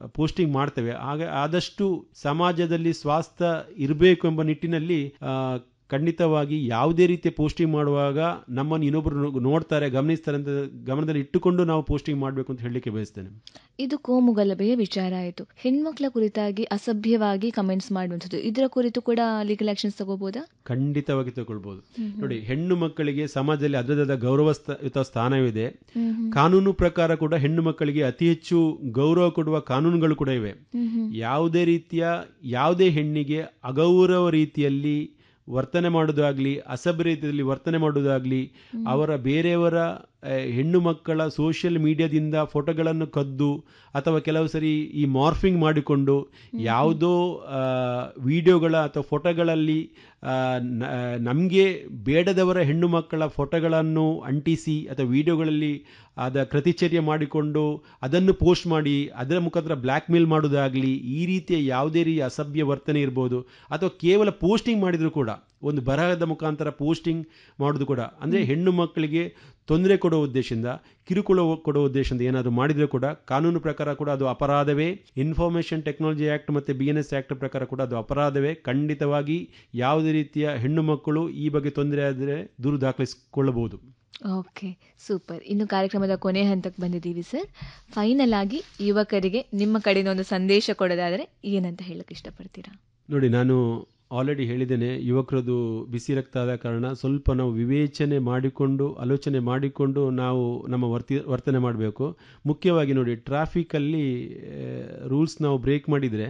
posting ಮಾಡ್ತೇವೆ ಆಗ ಆದಷ್ಟು ಸಮಾಜದಲ್ಲಿ ಸ್ವಾಸ್ಥ್ಯ ಇರಬೇಕು ಎಂಬ ನಿಟ್ಟಿನಲ್ಲಿ ಆ, ಖಂಡಿತವಾಗಿ ಯಾವುದೇ ರೀತಿಯ ಪೋಸ್ಟಿಂಗ್ ಮಾಡುವಾಗ ನಮ್ಮನ್ನು ಇನ್ನೊಬ್ಬರು ನೋ- ನೋಡ್ತಾರೆ ಗಮನಿಸ್ತಾರೆ ಅಂತ ಗಮನದಲ್ಲಿ ಇಟ್ಟುಕೊಂಡು ನಾವು ಪೋಸ್ಟಿಂಗ್ ಮಾಡಬೇಕು ಅಂತ ಹೇಳಲಿಕ್ಕೆ ಬಯಸ್ತೇನೆ ಇದು ಕೋಮು ಗಲಭೆಯ ವಿಚಾರ ಆಯಿತು ಹೆಣ್ಮಕ್ಳ ಕುರಿತಾಗಿ ಅಸಭ್ಯವಾಗಿ ಕಮೆಂಟ್ಸ್ ಮಾಡುವಂಥದ್ದು ಇದರ ಕುರಿತು ಕೂಡ ಲೀಗಲ್ ಆಕ್ಷನ್ಸ್ ತಗೋಬೋದಾ ಖಂಡಿತವಾಗಿ ತಗೊಳ್ಬೋದು ನೋಡಿ ಹೆಣ್ಣು ಮಕ್ಕಳಿಗೆ ಸಮಾಜದಲ್ಲಿ ಅದರದಾದ ಗೌರವಯುತ ಸ್ಥಾನವಿದೆ ಕಾನೂನು ಪ್ರಕಾರ ಕೂಡ ಹೆಣ್ಣು ಮಕ್ಕಳಿಗೆ ಅತಿ ಹೆಚ್ಚು ಗೌರವ ಕೊಡುವ ಕಾನೂನುಗಳು ಕೂಡ ಇವೆ ಯಾವುದೇ ರೀತಿಯ ಯಾವುದೇ ಹೆಣ್ಣಿಗೆ ಅಗೌರವ ರೀತಿಯಲ್ಲಿ ವರ್ತನೆ ಮಾಡೋದಾಗ್ಲಿ ಅಸಭ್ಯ ರೀತಿಯಲ್ಲಿ ವರ್ತನೆ ಮಾಡೋದಾಗ್ಲಿ ಅವರ ಬೇರೆಯವರ ಆ, ಹೆಣ್ಣು ಮಕ್ಕಳ ಸೋಷಿಯಲ್ ಮೀಡಿಯಾದಿಂದ ಫೋಟೋಗಳನ್ನು ಕದ್ದು ಅಥವಾ ಕೆಲವು ಸರಿ ಈ ಮಾರ್ಫಿಂಗ್ ಮಾಡಿಕೊಂಡು ಯಾವುದೋ ವಿಡಿಯೋಗಳ ಅಥವಾ ಫೋಟೋಗಳಲ್ಲಿ ನಮಗೆ ಬೇಡದವರ ಹೆಣ್ಣು ಮಕ್ಕಳ ಫೋಟೋಗಳನ್ನು ಅಂಟಿಸಿ ಅಥವಾ ವಿಡಿಯೋಗಳಲ್ಲಿ ಅದ ಕೃತಿಚರ್ಯ ಮಾಡಿಕೊಂಡು ಅದನ್ನು ಪೋಸ್ಟ್ ಮಾಡಿ ಅದರ ಮುಖಾಂತರ ಬ್ಲ್ಯಾಕ್ ಮೇಲ್ ಮಾಡೋದಾಗಲಿ ಈ ರೀತಿಯ ಯಾವುದೇ ರೀತಿಯ ಅಸಭ್ಯ ವರ್ತನೆ ಇರ್ಬೋದು ಅಥವಾ ಕೇವಲ ಪೋಸ್ಟಿಂಗ್ ಮಾಡಿದರೂ ಕೂಡ ಒಂದು ಬರಹದ ಮುಖಾಂತರ ಪೋಸ್ಟಿಂಗ್ ಮಾಡೋದು ಕೂಡ ಅಂದರೆ ಹೆಣ್ಣು ಮಕ್ಕಳಿಗೆ ತೊಂದರೆ ಕೊಡೋ ಉದ್ದೇಶದಿಂದ ಕಿರುಕುಳ ಕೊಡೋ ಉದ್ದೇಶದಿಂದ ಏನಾದರೂ ಮಾಡಿದರೆ ಕೂಡ ಕಾನೂನು ಪ್ರಕಾರ ಕೂಡ ಅದು ಅಪರಾಧವೇ ಇನ್ಫಾರ್ಮೇಷನ್ ಟೆಕ್ನಾಲಜಿ ಆ್ಯಕ್ಟ್ ಮತ್ತು ಬಿ ಎನ್ ಎಸ್ ಆ್ಯಕ್ಟ್ ಪ್ರಕಾರ ಕೂಡ ಅದು ಅಪರಾಧವೇ ಖಂಡಿತವಾಗಿ ಯಾವುದೇ ರೀತಿಯ ಹೆಣ್ಣು ಮಕ್ಕಳು ಈ ಬಗ್ಗೆ ತೊಂದರೆ ಆದರೆ ದೂರು ದಾಖಲಿಸಿಕೊಳ್ಳಬಹುದು ಓಕೆ ಸೂಪರ್ ಇನ್ನು ಕಾರ್ಯಕ್ರಮದ ಕೊನೆ ಹಂತಕ್ಕೆ ಬಂದಿದ್ದೀವಿ ಸರ್ ಫೈನಲ್ ಆಗಿ ಯುವಕರಿಗೆ ನಿಮ್ಮ ಕಡೆಯಿಂದ ಒಂದು ಸಂದೇಶ ಕೊಡೋದಾದರೆ ಏನಂತ ಹೇಳಕ್ಕೆ ಇಷ್ಟಪಡ್ತೀರಾ ನೋಡಿ ನಾನು ಆಲ್ರೆಡಿ ಹೇಳಿದ್ದೇನೆ ಯುವಕರದು ಬಿಸಿ ರಕ್ತ ಆದ ಕಾರಣ ಸ್ವಲ್ಪ ನಾವು ವಿವೇಚನೆ ಮಾಡಿಕೊಂಡು ಆಲೋಚನೆ ಮಾಡಿಕೊಂಡು ನಾವು ನಮ್ಮ ವರ್ತಿ ವರ್ತನೆ ಮಾಡಬೇಕು ಮುಖ್ಯವಾಗಿ ನೋಡಿ ಟ್ರಾಫಿಕಲ್ಲಿ ರೂಲ್ಸ್ ನಾವು ಬ್ರೇಕ್ ಮಾಡಿದರೆ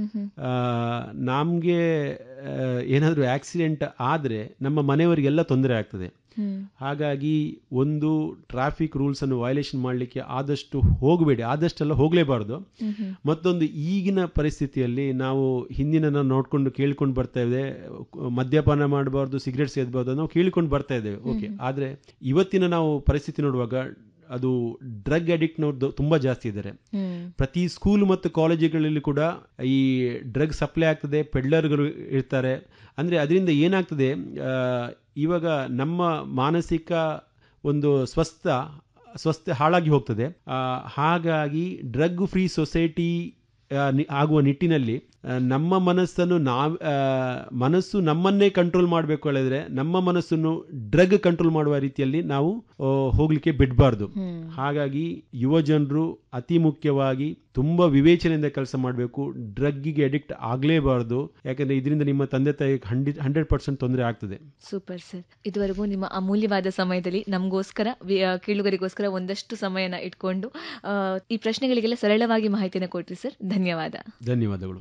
ನಮಗೆ ಏನಾದರೂ ಆಕ್ಸಿಡೆಂಟ್ ಆದರೆ ನಮ್ಮ ಮನೆಯವರಿಗೆಲ್ಲ ತೊಂದರೆ ಆಗ್ತದೆ ಹಾಗಾಗಿ ಒಂದು ಟ್ರಾಫಿಕ್ ರೂಲ್ಸನ್ನು ವಯಲೇಷನ್ ಮಾಡಲಿಕ್ಕೆ ಆದಷ್ಟು ಹೋಗಬೇಡಿ ಆದಷ್ಟೆಲ್ಲ ಹೋಗಲೇಬಾರ್ದು ಮತ್ತೊಂದು ಈಗಿನ ಪರಿಸ್ಥಿತಿಯಲ್ಲಿ ನಾವು ಹಿಂದಿನ ನಾವು ನೋಡ್ಕೊಂಡು ಕೇಳ್ಕೊಂಡು ಬರ್ತಾ ಇದ್ದೇವೆ ಮದ್ಯಪಾನ ಮಾಡಬಾರ್ದು ಸಿಗರೇಟ್ ಸೇದಬಾರ್ದು ನಾವು ಕೇಳಿಕೊಂಡು ಬರ್ತಾ ಇದ್ದೇವೆ ಓಕೆ ಆದರೆ ಇವತ್ತಿನ ನಾವು ಪರಿಸ್ಥಿತಿ ನೋಡುವಾಗ ಅದು ಡ್ರಗ್ ಅಡಿಕ್ಟ್ನವ್ರದ್ದು ತುಂಬ ಜಾಸ್ತಿ ಇದ್ದಾರೆ ಪ್ರತಿ ಸ್ಕೂಲ್ ಮತ್ತು ಕಾಲೇಜುಗಳಲ್ಲಿ ಕೂಡ ಈ ಡ್ರಗ್ ಸಪ್ಲೈ ಆಗ್ತದೆ ಪೆಡ್ಲರ್ಗಳು ಇರ್ತಾರೆ ಅಂದರೆ ಅದರಿಂದ ಏನಾಗ್ತದೆ ಆ, ಇವಾಗ ನಮ್ಮ ಮಾನಸಿಕ ಒಂದು ಸ್ವಸ್ಥ ಸ್ವಸ್ಥ ಹಾಳಾಗಿ ಹೋಗ್ತದೆ ಆ, ಹಾಗಾಗಿ ಡ್ರಗ್ ಫ್ರೀ ಸೊಸೈಟಿ ಆ, ನಿ- ಆಗುವ ನಿಟ್ಟಿನಲ್ಲಿ ಆ, ನಮ್ಮ ಮನಸ್ಸನ್ನು ನಾವ್ ಆ, ಮನಸ್ಸು ನಮ್ಮನ್ನೇ ಕಂಟ್ರೋಲ್ ಮಾಡಬೇಕು ಹೇಳಿದ್ರೆ ನಮ್ಮ ಮನಸ್ಸನ್ನು ಡ್ರಗ್ ಕಂಟ್ರೋಲ್ ಮಾಡುವ ರೀತಿಯಲ್ಲಿ ನಾವು ಆ, ಹೋಗ್ಲಿಕ್ಕೆ ಬಿಡಬಾರ್ದು ಹಾಗಾಗಿ ಯುವ ಜನರು ಅತಿ ಮುಖ್ಯವಾಗಿ ತುಂಬಾ ವಿವೇಚನೆಯಿಂದ ಕೆಲಸ ಮಾಡಬೇಕು ಡ್ರಗ್ಗಿಗೆ ಅಡಿಕ್ಟ್ ಆಗಲೇಬಾರ್ದು ಯಾಕಂದ್ರೆ ಇದರಿಂದ ನಿಮ್ಮ ತಂದೆ ತಾಯಿ ಹಂಡ್ರೆಡ್ ಹಂಡ್ರೆಡ್ ಪರ್ಸೆಂಟ್ ತೊಂದರೆ ಆಗ್ತದೆ ಸೂಪರ್ ಸರ್ ಇದುವರೆಗೂ ನಿಮ್ಮ ಅಮೂಲ್ಯವಾದ ಸಮಯದಲ್ಲಿ ನಮಗೋಸ್ಕರ ವಿ- ಆ, ಕೇಳುಗರಿಗೋಸ್ಕರ ಒಂದಷ್ಟು ಸಮಯನ ಇಟ್ಕೊಂಡು ಆ, ಈ ಪ್ರಶ್ನೆಗಳಿಗೆಲ್ಲ ಸರಳವಾಗಿ ಮಾಹಿತಿಯನ್ನು ಕೊಟ್ರಿ ಸರ್ ಧನ್ಯವಾದ ಧನ್ಯವಾದಗಳು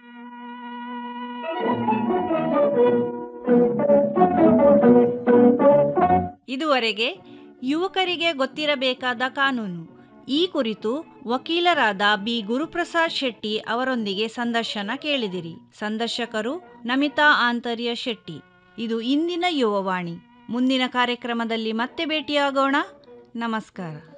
ಇದುವರೆಗೆ ಯುವಕರಿಗೆ ಗೊತ್ತಿರಬೇಕಾದ ಕಾನೂನು ಈ ಕುರಿತು ವಕೀಲರಾದ ಬಿ ಗುರುಪ್ರಸಾದ್ ಶೆಟ್ಟಿ ಅವರೊಂದಿಗೆ ಸಂದರ್ಶನ ಕೇಳಿದಿರಿ ಸಂದರ್ಶಕರು ನಮಿತಾ ಆಂತರ್ಯ ಶೆಟ್ಟಿ ಇದು ಇಂದಿನ ಯುವವಾಣಿ ಮುಂದಿನ ಕಾರ್ಯಕ್ರಮದಲ್ಲಿ ಮತ್ತೆ ಭೇಟಿಯಾಗೋಣ ನಮಸ್ಕಾರ